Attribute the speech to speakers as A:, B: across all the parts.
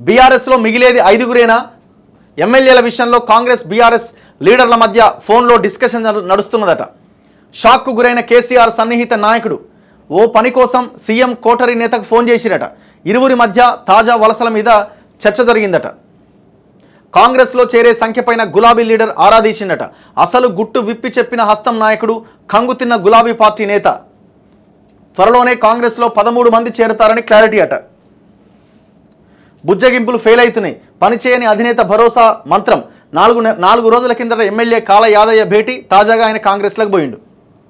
A: బీఆర్ఎస్లో మిగిలేది ఐదుగురేనా ఎమ్మెల్యేల విషయంలో కాంగ్రెస్ బీఆర్ఎస్ లీడర్ల మధ్య ఫోన్లో డిస్కషన్ నడు- నడుస్తున్నదట షాక్కు గురైన కేసీఆర్ సన్నిహిత నాయకుడు ఓ పని కోసం సీఎం కోటరి నేతకు ఫోన్ చేసిరట ఇరువురి మధ్య తాజా వలసల మీద చర్చ జరిగిందట కాంగ్రెస్లో చేరే సంఖ్యపైన గులాబీ లీడర్ ఆరాధీసిండట అసలు గుట్టు విప్పి చెప్పిన హస్తం నాయకుడు కంగుతిన్న గులాబీ పార్టీ నేత త్వరలోనే కాంగ్రెస్లో పదమూడు మంది చేరతారని క్లారిటీ అట బుజ్జగింపులు ఫెయిల్ అవుతున్నాయి పనిచేయని అధినేత భరోసా మంత్రం నాలుగు నె- నాలుగు రోజుల కిందట ఎమ్మెల్యే కాల యాదయ్య భేటీ తాజాగా ఆయన కాంగ్రెస్లోకి పోయిండు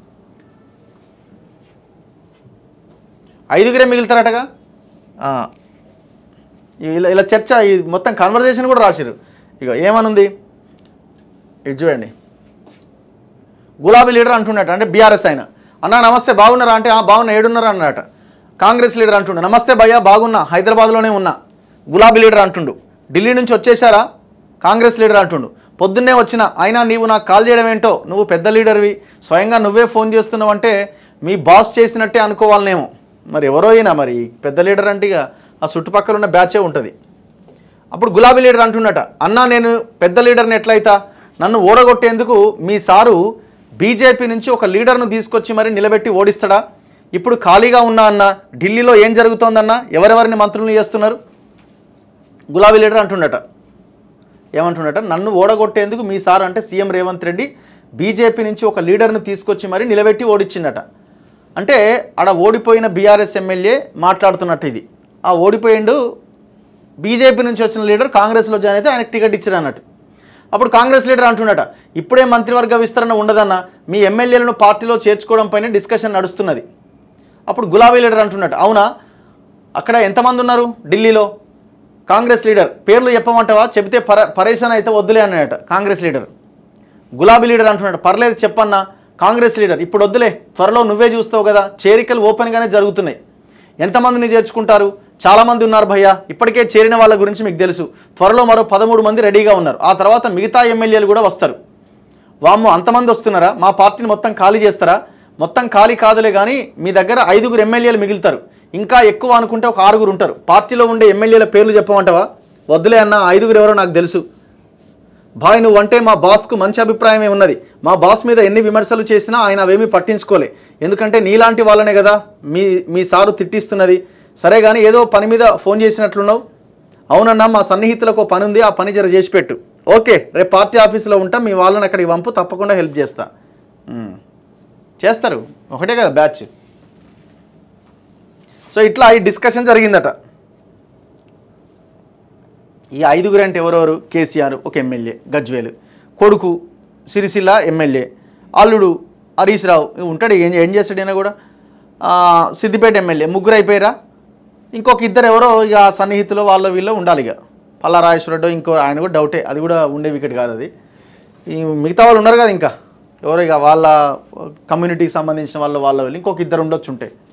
A: ఐదుగురే మిగులుతారటగా ఆ. ఇలా ఇలా చర్చ ఈ మొత్తం కన్వర్జేషన్ కూడా రాసిరు ఇక ఏమనుంది ఇది చూడండి గులాబీ లీడర్ అంటున్నట్టు అంటే బీఆర్ఎస్ ఆయన అన్న నమస్తే బాగున్నారా అంటే "ఆ, బాగున్నా ఏడున్నారా అన్నట కాంగ్రెస్ లీడర్ అంటుండు నమస్తే భయ్యా బాగున్నా హైదరాబాద్లోనే ఉన్నా గులాబీ లీడర్ అంటుండు ఢిల్లీ నుంచి వచ్చేసారా కాంగ్రెస్ లీడర్ అంటుండు పొద్దున్నే వచ్చిన అయినా నీవు నాకు కాల్ చేయడం ఏంటో నువ్వు పెద్ద లీడర్వి స్వయంగా నువ్వే ఫోన్ చేస్తున్నావు అంటే మీ బాస్ చేసినట్టే అనుకోవాలనేమో మరి ఎవరో అయినా మరి పెద్ద లీడర్ అంటే ఇక ఆ చుట్టుపక్కల ఉన్న బ్యాచే ఉంటుంది అప్పుడు గులాబీ లీడర్ అంటున్నట అన్నా నేను పెద్ద లీడర్ని ఎట్లయితా నన్ను ఓడగొట్టేందుకు మీ సారు బీజేపీ నుంచి ఒక లీడర్ను తీసుకొచ్చి మరి నిలబెట్టి ఓడిస్తాడా ఇప్పుడు ఖాళీగా ఉన్నా అన్న ఢిల్లీలో ఏం జరుగుతోందన్న ఎవరెవరిని మంత్రులను చేస్తున్నారు గులాబీ లీడర్ అంటున్నట ఏమంటున్నట నన్ను ఓడగొట్టేందుకు మీ సార్ అంటే సీఎం రేవంత్ రెడ్డి బీజేపీ నుంచి ఒక లీడర్ను తీసుకొచ్చి మరి నిలబెట్టి ఓడిచ్చిందట అంటే ఆడ ఓడిపోయిన బీఆర్ఎస్ ఎమ్మెల్యే మాట్లాడుతున్నట్టు ఇది ఆ ఓడిపోయిండు బీజేపీ నుంచి వచ్చిన లీడర్ కాంగ్రెస్లో జాయిన్ అయితే ఆయనకు టికెట్ ఇచ్చారు అన్నట్టు అప్పుడు కాంగ్రెస్ లీడర్ అంటున్నట ఇప్పుడే మంత్రివర్గ విస్తరణ ఉండదన్న మీ ఎమ్మెల్యేలను పార్టీలో చేర్చుకోవడం పైన డిస్కషన్ నడుస్తున్నది అప్పుడు గులాబీ లీడర్ అంటున్నట్టు అవునా అక్కడ ఎంతమంది ఉన్నారు ఢిల్లీలో కాంగ్రెస్ లీడర్ పేర్లు చెప్పమంటావా చెబితే పర పరేషాన్ అయితే వద్దులే అన్నాడట కాంగ్రెస్ లీడర్ గులాబీ లీడర్ అంటున్నాడు పర్లేదు చెప్పన్నా కాంగ్రెస్ లీడర్ ఇప్పుడు వద్దులే త్వరలో నువ్వే చూస్తావు కదా చేరికలు ఓపెన్గానే జరుగుతున్నాయి ఎంతమందిని చేర్చుకుంటారు చాలామంది ఉన్నారు భయ్య ఇప్పటికే చేరిన వాళ్ళ గురించి మీకు తెలుసు త్వరలో మరో పదమూడు మంది రెడీగా ఉన్నారు ఆ తర్వాత మిగతా ఎమ్మెల్యేలు కూడా వస్తారు వామ్మో అంతమంది వస్తున్నారా మా పార్టీని మొత్తం ఖాళీ చేస్తారా మొత్తం ఖాళీ కాదులే కానీ మీ దగ్గర ఐదుగురు ఎమ్మెల్యేలు మిగులుతారు ఇంకా ఎక్కువ అనుకుంటే ఒక ఆరుగురు ఉంటారు పార్టీలో ఉండే ఎమ్మెల్యేల పేర్లు చెప్పమంటావా వద్దులే అన్న ఐదుగురు ఎవరో నాకు తెలుసు భాయ్ నువ్వు అంటే మా బాస్కు మంచి అభిప్రాయమే ఉన్నది మా బాస్ మీద ఎన్ని విమర్శలు చేసినా ఆయన అవేమీ పట్టించుకోలే ఎందుకంటే నీలాంటి వాళ్ళనే కదా మీ మీ సారు తిట్టిస్తున్నది సరే కానీ ఏదో పని మీద ఫోన్ చేసినట్లున్నావు అవునన్నా మా సన్నిహితులకు ఒక పని ఉంది ఆ పని జర చేసి పెట్టు ఓకే రేపు పార్టీ ఆఫీసులో ఉంటాం మీ వాళ్ళని అక్కడికి పంపు తప్పకుండా హెల్ప్ చేస్తా ఉమ్. చేస్తారు ఒకటే కదా బ్యాచ్ సో ఇట్లా ఈ డిస్కషన్ జరిగిందట ఈ ఐదుగురు అంటే ఎవరెవరు కేసీఆర్ ఒక ఎమ్మెల్యే గజ్వేలు కొడుకు సిరిసిల్ల ఎమ్మెల్యే అల్లుడు హరీష్ రావు ఉంటాడు ఏం ఏం చేస్తాడు ఈయన కూడా ఆ, సిద్దిపేట ఎమ్మెల్యే ముగ్గురు అయిపోయారా ఇంకొక ఇద్దరు ఎవరో ఇక సన్నిహితులు వాళ్ళ వీళ్ళు ఉండాలి ఇక పల్లా రాజేశ్వరరావు ఇంకో ఆయన కూడా డౌటే అది కూడా ఉండే వికెట్ కాదు అది ఈ మిగతా వాళ్ళు ఉన్నారు కదా ఇంకా ఎవరు ఇక వాళ్ళ కమ్యూనిటీకి సంబంధించిన వాళ్ళు వాళ్ళ వీళ్ళు ఇంకొక ఇద్దరు ఉండొచ్చు ఉంటే